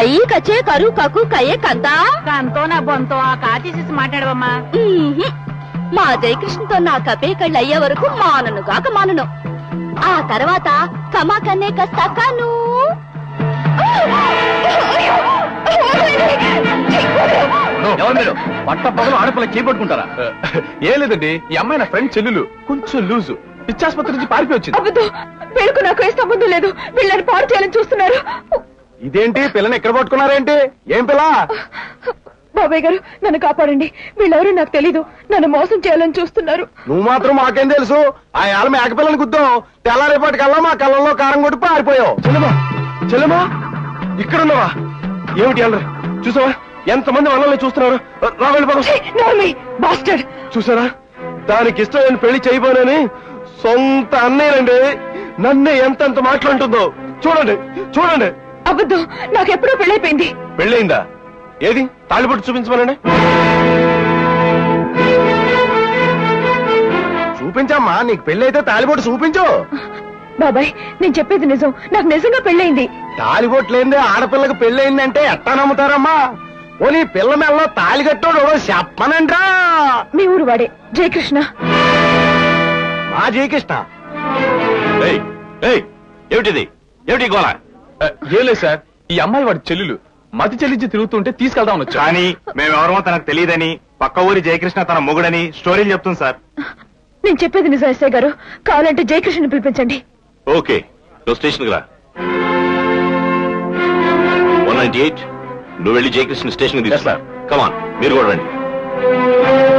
కై కచే కరు కకు కయ్యే కంత కంతో నా బొంతో ఆ కాతీసేసి మాట్లాడవమ్మా మ్మ్హ్. మా జయకృష్ణతో నా కపే కళ్ళు అయ్యే వరకు మానను గాక మానను ఆ తర్వాత కమా కన్నే కస్తా కాను ఎవరు మీరు పట్ట పగలు ఆడపిల్ల చేపట్టుకుంటారా ఏం లేదండి ఈ అమ్మాయి నా ఫ్రెండ్ చెల్లెలు కొంచెం లూజు పిచ్చాసుపత్రి నుంచి పారిపోయి వచ్చింది అబద్ధం వీళ్ళకు నాకు ఏ సంబంధం లేదు వీళ్ళని పాడు చేయాలని చూస్తున్నారు ఇదేంటి పిల్లని ఎక్కడ పట్టుకున్నారేంటి ఏం పిల్ల బాబాయ్ గారు నన్ను కాపాడండి వీళ్ళెవరూ నాకు తెలీదు నన్ను మోసం చేయాలని చూస్తున్నారు నువ్వు మాత్రం మాకేం తెలుసు ఆ ఏళ్ళ మేకపిల్లని గుద్దాం తెల్లారేపటి కల్లా మా కళ్ళల్లో కారం కొట్టి పారిపోయావు చెల్లెమా చెల్లెమా ఇక్కడున్నావా ఏమిటి అల్లరి చూసావా ఎంతమంది మనల్ని చూస్తున్నారు రా వెళ్ళి పద. బాస్టర్డ్ చూసారా దానికి ఇష్టమైన పెళ్లి చేయబోనని సొంత అన్నయ్యనండి నన్నే ఎంతెంత మాట్లాడుతుందో చూడండి చూడండి అబద్ధం నాకు ఎప్పుడో పెళ్ళైపోయింది పెళ్ళయిందా ఏది తాళిబొట్టు చూపించమనండి చూపించమ్మా నీకు పెళ్ళైతే తాళిబొట్టు చూపించు బాబాయ్ నేను చెప్పేది నిజం నాకు నిజంగా పెళ్ళైంది తాళిబొట్టు లేనిదే ఆడపిల్లకి పెళ్ళయిందంటే ఎట్టా నమ్ముతారమ్మా పోనీ పిల్ల మెల్లో తాళి కట్టోడు చెప్పనండ్రా మీ ఊరు వాడే జయకృష్ణ మా జయకృష్ణ ఏమిటిది ఏమిటి గోళ ఏం లేదు సార్ ఈ అమ్మాయి వాడి చెల్లెలు మతి చెల్లించి తిరుగుతుంటే తీసుకెళ్దాం వచ్చా కానీ మేమెవరమో తనకు తెలియదని పక్క ఊరి జయకృష్ణ తన మొగుడని స్టోరీలు చెప్తుంది సార్ నేను చెప్పేది నిజం ఎస్ఐ గారు కావాలంటే జయకృష్ణ పిలిపించండి ఓకే నువ్వు స్టేషన్కి రా వన్ నైన్టీ ఎయిట్ నువ్వు వెళ్ళి జయకృష్ణ స్టేషన్కి తీసుకురా కమాన్ మీరు కూడా రండి